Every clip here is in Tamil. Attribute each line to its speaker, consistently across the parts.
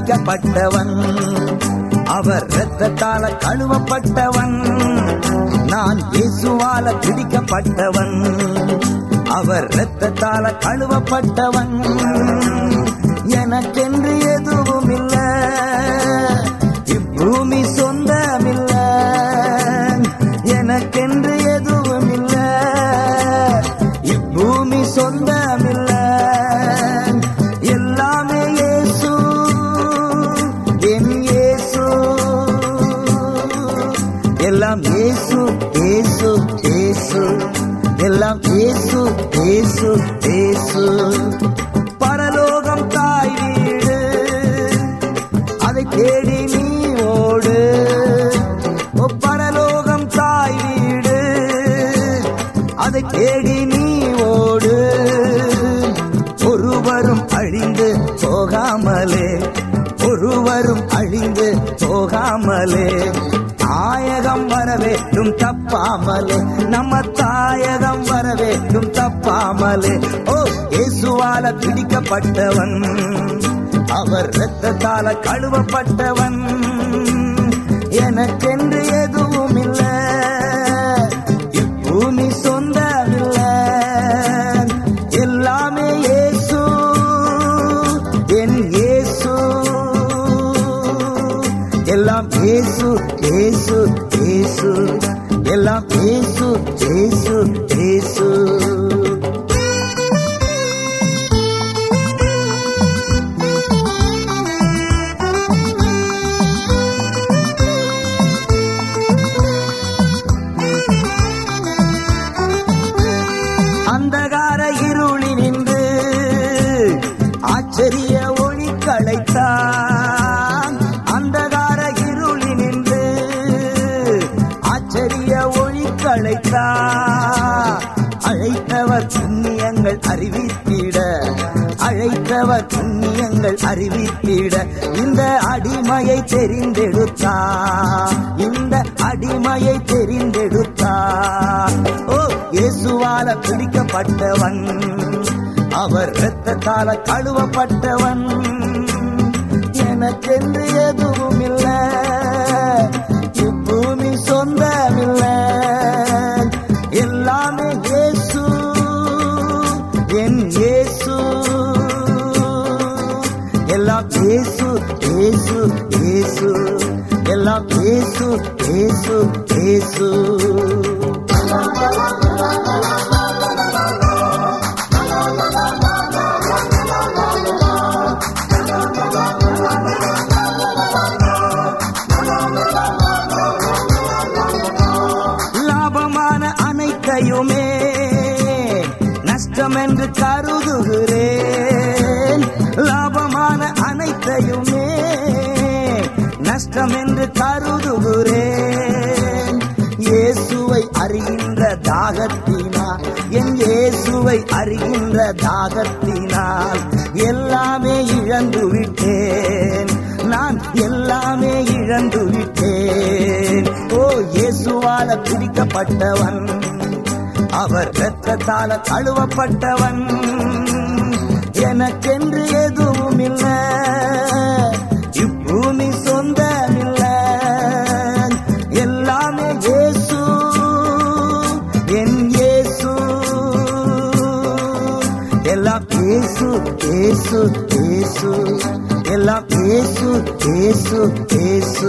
Speaker 1: பிடிக்கப்பட்டவன் அவர் இரத்தத்தால கழுவப்பட்டவன் நான் இயேசுவால பிடிக்கப்பட்டவன் அவர் இரத்தத்தால கழுவப்பட்டவன் எனக்கென்று எதுவும் இல்ல இப்பூமி சொந்தமில்ல எனக்கென்று எதுவும் இல்ல இப்பூமி சொந்தமில்ல எல்லாமே இயேசு என் இயேசு எல்லாம் இயேசு இயேசு இயேசு எல்லாம் இயேசு இயேசு இயேசு பரலோகம் தாய் வீடு அதை தேடி நீ ஓடு ஓ பரலோகம் தாய் வீடு அதை தேடி நீ ஓடு ஒருவரும் அழிந்து போகாமலே ஒருவரும் அழிந்து போகாமலே தாயகம் வர வேண்டும் தப்பாமலே நம்ம தாயகம் வர வேண்டும் தப்பாமலே ஓ இயேசுவால பிடிக்கப்பட்டவன் அவர் இரத்தத்தால கழுவப்பட்டவன் எனக்கென்று எதுவும் இல்ல இப்பூமி சொந்தமில்ல எல்லாமே இயேசு என் இயேசு எல்லாம் இயேசு இயேசு இயேசு எல்லாம் இயேசு இயேசு இயேசு அந்தகார இருளினின்று ஆச்சரிய ஒளி களைத்தான் அந்தகார இருளினின்று ஆச்சரிய ஒளி களைத்தான் அழைத்தவர் புண்ணியங்கள் அறிவித்திட அழைத்தவர் புண்ணியங்கள் அறிவித்திட இந்த அடிமையை தெரிந்தெடுத்தா இந்த அடிமையை தெரிந்தெடுத்தா ஓ இயேசுவால பிடிக்கப்பட்டவன் அவர் இரத்தத்தால கழுவப்பட்டவன் எனக்கென்று எதுவும் இல்ல இப்பூமி சொந்தமில்ல எல்லாமே இயேசு என் இயேசு எல்லாம் இயேசு இயேசு இயேசு எல்லாம் இயேசு இயேசு இயேசு லாபமான அனைத்தையுமே நஷ்டம் என்று கருதுகிறேன் லாபமான அனைத்தையுமே நஷ்டம் என்று கருதுகிறேன் இயேசுவை அறிகின்ற தாகத்தினால் என் இயேசுவை அறிகின்ற தாகத்தினால் எல்லாமே இழந்து விட்டேன் நான் எல்லாமே இழந்து விட்டேன் ஓ இயேசுவால பிடிக்கப்பட்டவன் அவர் இரத்தத்தால கழுவப்பட்டவன் எனக்கென்று எதுவும் இல்ல இப்பூமி சொந்தமில்ல எல்லாமே இயேசு என் இயேசு எல்லாம் இயேசு இயேசு இயேசு எல்லாம் இயேசு இயேசு இயேசு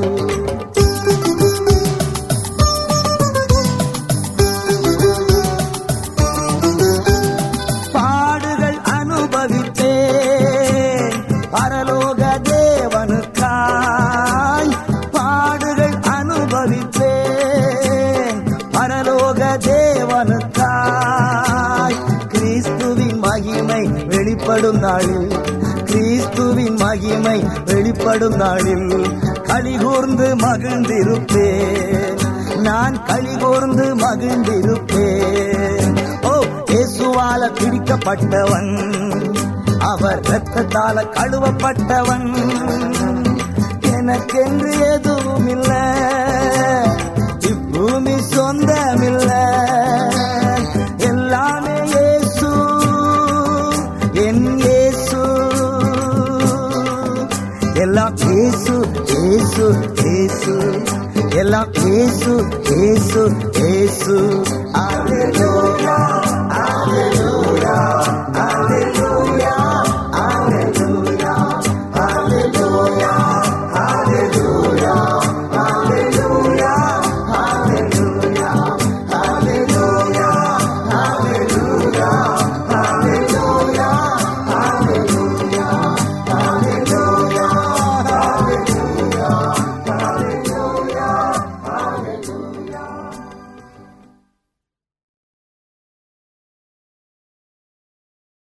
Speaker 1: பாடுகள் அனுபவித்தேன் பரலோக தேவனுக்காய் பாடுகள் அனுபவித்தேன் பரலோக தேவனுக்காய் கிறிஸ்துவின் மகிமை வெளிப்படும் நாளில் கிறிஸ்துவின் மகிமை வெளிப்படும் நாளில் களிகூர்ந்து மகிழ்ந்திருப்பேன் நான் களிகூர்ந்து மகிழ்ந்திருப்பேன் ஓ இயேசுவால பிடிக்கப்பட்டவன் அவர் இரத்தத்தால கழுவப்பட்டவன் எனக்கென்று எதுவும் இல்ல இப்பூமி சொந்தமில்ல எல்லாமே இயேசு என் இயேசு ஏசு எல்லாம் ஏசு ஏசு ஏசு அல்லேலூயா